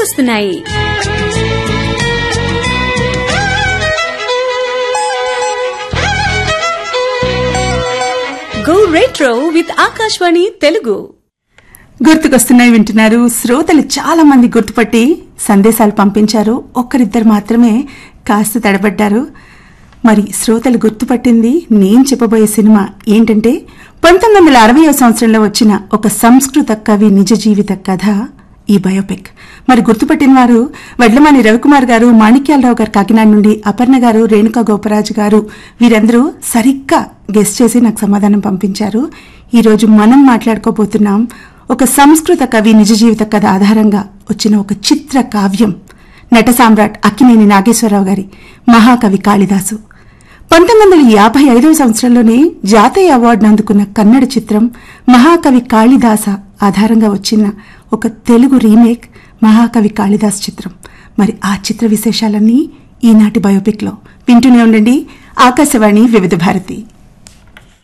గుర్తుకొస్తున్నాయి go retro with Akashvani Telugu గుర్తుకొస్తున్నాయి వింటున్నారు శ్రోతలు చాలా మంది గుర్తుపట్టి సందేశాలు పంపించారు ఒక్కరిద్దరు మాత్రమే కాస్త తడబడ్డారు మరి శ్రోతలు గుర్తుపట్టింది నేను చెప్పబోయే సినిమా ఏంటంటే పంతొమ్మిది వందల అరవై సంవత్సరంలో వచ్చిన ఒక సంస్కృత కవి నిజ జీవిత కథ ఈ బయోపిక్ మరి గుర్తుపట్టిన వారు వడ్లమాని రవికుమార్ గారు మాణిక్యాలరావు గారు కాకినాడ నుండి అపర్ణ గారు రేణుకా గోపరాజు గారు వీరందరూ సరిగ్గా గెస్ట్ చేసి నాకు సమాధానం పంపించారు ఈ రోజు మనం మాట్లాడుకోబోతున్నాం ఒక సంస్కృత కవి నిజ జీవిత కథ ఆధారంగా వచ్చిన ఒక చిత్ర కావ్యం నట సామ్రాట్ అక్కినేని నాగేశ్వరరావు గారి మహాకవి కాళిదాసు పంతొమ్మిది వందల యాభై ఐదవ సంవత్సరంలోనే జాతీయ అవార్డును అందుకున్న కన్నడ చిత్రం మహాకవి కాళిదాస ఆధారంగా వచ్చిన ఒక తెలుగు రీమేక్ మహాకవి కాళిదాస్ చిత్రం మరి ఆ చిత్ర విశేషాలన్నీ ఈనాటి బయోపిక్ లో వింటూనే ఉండండి ఆకాశవాణి వివిధ భారతి